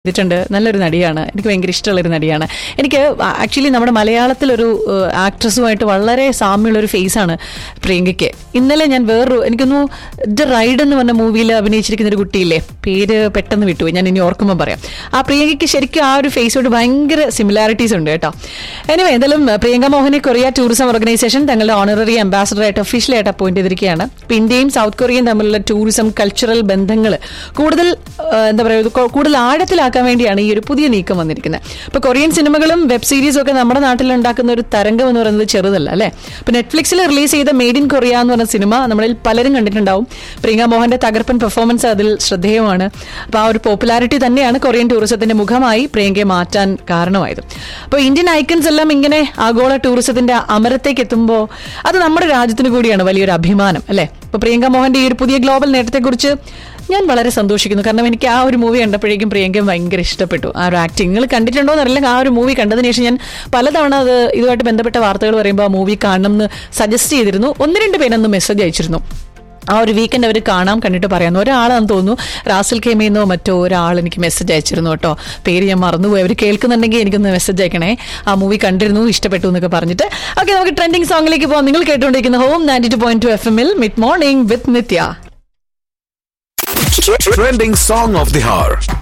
ചെയ്തിട്ടുണ്ട് നല്ലൊരു നടിയാണ് എനിക്ക് ഭയങ്കര ഇഷ്ടമുള്ളൊരു നടിയാണ് എനിക്ക് ആക്ച്വലി നമ്മുടെ മലയാളത്തിലൊരു ആക്ട്രസുമായിട്ട് വളരെ സാമ്യമുള്ള ഒരു ഫേസാണ് പ്രിയങ്കയ്ക്ക് ഇന്നലെ ഞാൻ വേറൊരു എനിക്കൊന്നു ദ റൈഡ് എന്ന് പറഞ്ഞ മൂവിയിൽ അഭിനയിച്ചിരിക്കുന്ന ഒരു കുട്ടിയില്ലേ പേര് പെട്ടെന്ന് വിട്ടുപോയി ഞാൻ ഇനി ഓർക്കുമ്പോൾ പറയാം ആ പ്രിയങ്കയ്ക്ക് ശരിക്കും ആ ഒരു ഫേസോട് ഭയങ്കര സിമിലാരിറ്റീസ് ഉണ്ട് കേട്ടോ എനിവേ എന്തായാലും പ്രിയങ്ക മോഹനെ കൊറിയ ടൂറിസം ഓർഗനൈസേഷൻ തങ്ങളുടെ ഓണററി അംബാസഡറായിട്ട് ഒഫീഷ്യലായിട്ട് അപ്പോയിന്റ് ചെയ്തിരിക്കുകയാണ് ഇപ്പൊ ഇന്ത്യയും സൗത്ത് കൊറിയയും തമ്മിലുള്ള ടൂറിസം കൾച്ചറൽ ബന്ധങ്ങൾ കൂടുതൽ ആ, എന്താ പറയുക കൂടുതൽ ആഴത്തിലാക്കാൻ വേണ്ടിയാണ് ഈ ഒരു പുതിയ നീക്കം വന്നിരിക്കുന്നത് ഇപ്പൊ കൊറിയൻ സിനിമകളും വെബ് സീരീസും ഒക്കെ നമ്മുടെ നാട്ടിൽ ഉണ്ടാക്കുന്ന ഒരു തരംഗം എന്ന് പറയുന്നത് ചെറുതല്ല അല്ലെ ഇപ്പൊ നെറ്റ്ഫ്ലിക്സിൽ റിലീസ് ചെയ്ത മെയ്ഡ് ഇൻ കൊറിയ എന്ന് പറഞ്ഞ സിനിമ നമ്മളിൽ പലരും കണ്ടിട്ടുണ്ടാവും പ്രിയങ്ക മോഹന്റെ തകർപ്പൻ പെർഫോമൻസ് അതിൽ ശ്രദ്ധേയമാണ് അപ്പൊ ആ ഒരു പോപ്പുലാരിറ്റി തന്നെയാണ് കൊറിയൻ ടൂറിസത്തിന്റെ മുഖമായി പ്രിയങ്കയെ മാറ്റാൻ കാരണമായത് അപ്പോൾ ഇന്ത്യൻ ഐക്കൺസ് എല്ലാം ഇങ്ങനെ ആഗോള ടൂറിസത്തിന്റെ അമരത്തേക്ക് എത്തുമ്പോൾ അത് നമ്മുടെ രാജ്യത്തിന് കൂടിയാണ് വലിയൊരു അഭിമാനം അല്ലെ ഇപ്പൊ പ്രിയങ്ക മോഹന്റെ ഈ ഒരു പുതിയ ഗ്ലോബൽ നേട്ടത്തെക്കുറിച്ച് ഞാൻ വളരെ സന്തോഷിക്കുന്നു കാരണം എനിക്ക് ആ ഒരു മൂവി കണ്ടപ്പോഴേക്കും പ്രിയങ്ക ഭയങ്കര ഇഷ്ടപ്പെട്ടു ആ ഒരു ആക്ടിങ് നിങ്ങൾ കണ്ടിട്ടുണ്ടോ എന്നറിയില്ല ആ ഒരു മൂവി കണ്ടതിന് ശേഷം ഞാൻ പലതവണ അത് ഇതുമായിട്ട് ബന്ധപ്പെട്ട വാർത്തകൾ പറയുമ്പോൾ ആ മൂവി കാണണം എന്ന് സജസ്റ്റ് ചെയ്തിരുന്നു ഒന്ന് രണ്ട് പേരൊന്ന് മെസ്സേജ് അയച്ചിരുന്നു ആ ഒരു വീക്കെൻഡ് അവർ കാണാൻ കണ്ടിട്ട് പറയാന്ന് ഒരാളാന്ന് തോന്നുന്നു റാസൽ കേമയെന്നോ മറ്റോ ഒരാൾ എനിക്ക് മെസ്സേജ് അയച്ചിരുന്നു കേട്ടോ പേര് ഞാൻ മറന്നുപോയി അവർ കേൾക്കുന്നുണ്ടെങ്കിൽ എനിക്കൊന്ന് മെസ്സേജ് അയക്കണേ ആ മൂവി കണ്ടിരുന്നു ഇഷ്ടപ്പെട്ടു എന്നൊക്കെ പറഞ്ഞിട്ട് ഓക്കെ നമുക്ക് ട്രെൻഡിങ് സോങ്ങിലേക്ക് പോകാം നിങ്ങൾ കേട്ടുകൊണ്ടിരിക്കുന്ന home ninety two point two F എമ്മിൽ mid morning with Nithya Trending song of the hour.